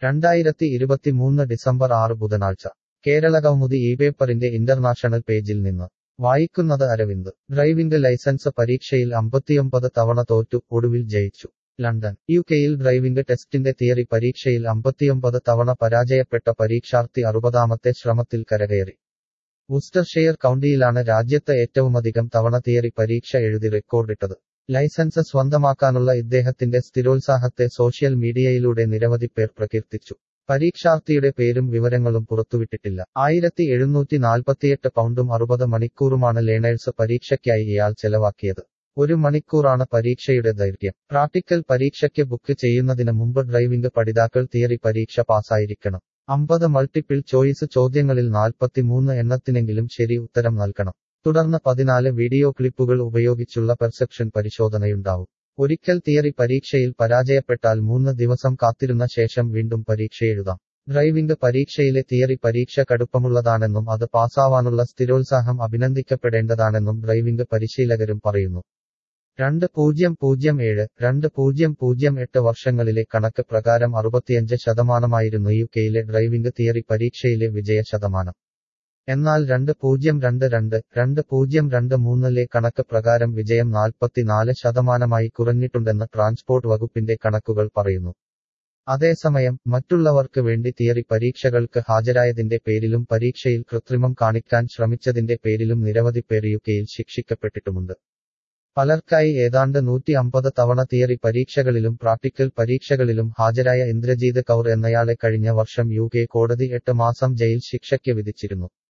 രണ്ടായിരത്തി ഇരുപത്തിമൂന്ന് ഡിസംബർ ആറ് ബുധനാഴ്ച കേരള കൗമുദി ഈ പേപ്പറിന്റെ ഇന്റർനാഷണൽ പേജിൽ നിന്ന് വായിക്കുന്നത് അരവിന്ദ് ഡ്രൈവിംഗ് ലൈസൻസ് പരീക്ഷയിൽ അമ്പത്തിയൊമ്പത് തവണ തോറ്റു ഒടുവിൽ ജയിച്ചു ലണ്ടൻ യു കെയിൽ ഡ്രൈവിംഗ് ടെസ്റ്റിന്റെ തിയറി പരീക്ഷയിൽ അമ്പത്തിയൊമ്പത് തവണ പരാജയപ്പെട്ട പരീക്ഷാർത്ഥി അറുപതാമത്തെ ശ്രമത്തിൽ കരകയറി വുസ്റ്റർഷെയർ കൗണ്ടിയിലാണ് രാജ്യത്ത് ഏറ്റവുമധികം തവണ തിയറി പരീക്ഷ എഴുതി റെക്കോർഡിട്ടത് ലൈസൻസ് സ്വന്തമാക്കാനുള്ള ഇദ്ദേഹത്തിന്റെ സ്ഥിരോത്സാഹത്തെ സോഷ്യൽ മീഡിയയിലൂടെ നിരവധി പേർ പ്രകീർത്തിച്ചു പരീക്ഷാർത്ഥിയുടെ പേരും വിവരങ്ങളും പുറത്തുവിട്ടിട്ടില്ല ആയിരത്തി എഴുന്നൂറ്റി നാൽപ്പത്തിയെട്ട് പൗണ്ടും അറുപത് മണിക്കൂറുമാണ് ലേണേഴ്സ് പരീക്ഷയ്ക്കായി ഇയാൾ ചെലവാക്കിയത് ഒരു മണിക്കൂറാണ് പരീക്ഷയുടെ ദൈർഘ്യം പ്രാക്ടിക്കൽ പരീക്ഷയ്ക്ക് ബുക്ക് ചെയ്യുന്നതിന് മുമ്പ് ഡ്രൈവിംഗ് പഠിതാക്കൾ തിയറി പരീക്ഷ പാസ്സായിരിക്കണം അമ്പത് മൾട്ടിപ്പിൾ ചോയ്സ് ചോദ്യങ്ങളിൽ നാൽപ്പത്തിമൂന്ന് എണ്ണത്തിനെങ്കിലും ശരി ഉത്തരം നൽകണം തുടർന്ന് പതിനാല് വീഡിയോ ക്ലിപ്പുകൾ ഉപയോഗിച്ചുള്ള പെർസെപ്ഷൻ പരിശോധനയുണ്ടാവും ഒരിക്കൽ തിയറി പരീക്ഷയിൽ പരാജയപ്പെട്ടാൽ മൂന്ന് ദിവസം കാത്തിരുന്ന ശേഷം വീണ്ടും പരീക്ഷ എഴുതാം ഡ്രൈവിംഗ് പരീക്ഷയിലെ തിയറി പരീക്ഷ കടുപ്പമുള്ളതാണെന്നും അത് പാസ്സാവാനുള്ള സ്ഥിരോത്സാഹം അഭിനന്ദിക്കപ്പെടേണ്ടതാണെന്നും ഡ്രൈവിംഗ് പരിശീലകരും പറയുന്നു രണ്ട് പൂജ്യം പൂജ്യം ഏഴ് രണ്ട് പൂജ്യം പൂജ്യം എട്ട് വർഷങ്ങളിലെ കണക്ക് പ്രകാരം അറുപത്തിയഞ്ച് ശതമാനമായിരുന്നു യു കെയിലെ ഡ്രൈവിംഗ് തിയറി പരീക്ഷയിലെ വിജയ ശതമാനം എന്നാൽ രണ്ട് പൂജ്യം രണ്ട് രണ്ട് രണ്ട് പൂജ്യം രണ്ട് മൂന്നിലെ കണക്ക് പ്രകാരം വിജയം നാൽപ്പത്തിനാല് ശതമാനമായി കുറഞ്ഞിട്ടുണ്ടെന്ന് ട്രാൻസ്പോർട്ട് വകുപ്പിന്റെ കണക്കുകൾ പറയുന്നു അതേസമയം മറ്റുള്ളവർക്ക് വേണ്ടി തിയറി പരീക്ഷകൾക്ക് ഹാജരായതിന്റെ പേരിലും പരീക്ഷയിൽ കൃത്രിമം കാണിക്കാൻ ശ്രമിച്ചതിന്റെ പേരിലും നിരവധി പേർ യു കെയിൽ ശിക്ഷിക്കപ്പെട്ടിട്ടുമുണ്ട് പലർക്കായി ഏതാണ്ട് നൂറ്റി അമ്പത് തവണ തിയറി പരീക്ഷകളിലും പ്രാക്ടിക്കൽ പരീക്ഷകളിലും ഹാജരായ ഇന്ദ്രജീത് കൗർ എന്നയാളെ കഴിഞ്ഞ വർഷം യു കെ കോടതി എട്ട് മാസം ജയിൽ ശിക്ഷയ്ക്ക് വിധിച്ചിരുന്നു